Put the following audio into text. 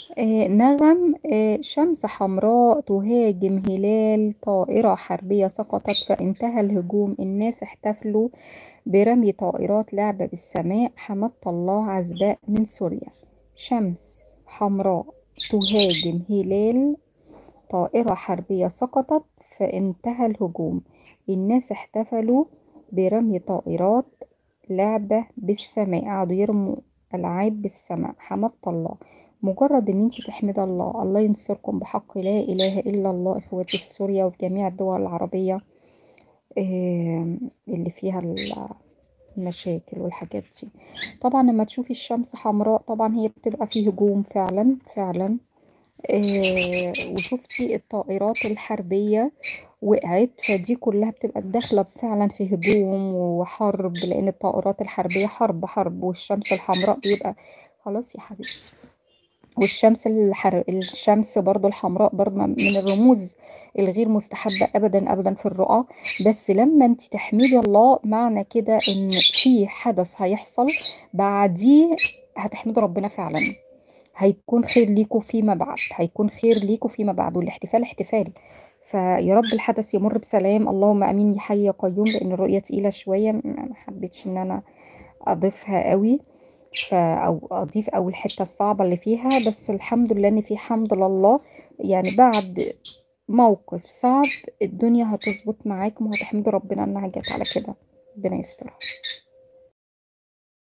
آه، نغم آه، شمس حمراء تهاجم هلال طائرة حربية سقطت فانتهى الهجوم الناس احتفلوا برمي طائرات لعبة بالسماء حمد الله عزباء من سوريا شمس حمراء تهاجم هلال طائرة حربية سقطت فانتهى الهجوم الناس احتفلوا برمي طائرات لعبة بالسماء قعدوا يرموا ألعاب بالسماء حمد الله مجرد ان انت تحمد الله الله ينصركم بحق لا اله الا الله اخواتي في سوريا وفي جميع الدول العربية آه، اللي فيها ال- المشاكل والحاجات دي طبعا لما تشوفي الشمس حمراء طبعا هي بتبقى فيه هجوم فعلا فعلا آه، وشفتي الطائرات الحربية وقعت فدي كلها بتبقى داخلة فعلا في هجوم وحرب لأن الطائرات الحربية حرب حرب والشمس الحمراء بيبقى خلاص يا حبيبتي والشمس الحر... الشمس برضو الحمراء برضو من الرموز الغير مستحبة أبدا أبدا في الرؤى بس لما انت تحمدي الله معنى كده ان في حدث هيحصل بعديه هتحمدي ربنا فعلا هيكون خير ليكوا فيما بعد هيكون خير ليكوا فيما بعد والاحتفال احتفال فيا رب الحدث يمر بسلام اللهم امين يا حي يا قيوم لان الرؤيه تقيله شويه ما حبيتش ان انا اضيفها قوي ف او اضيف او الحته الصعبه اللي فيها بس الحمد لله ان في حمد لله يعني بعد موقف صعب الدنيا هتظبط معاكم وهتحمدوا ربنا انها جت على كده ربنا يسترها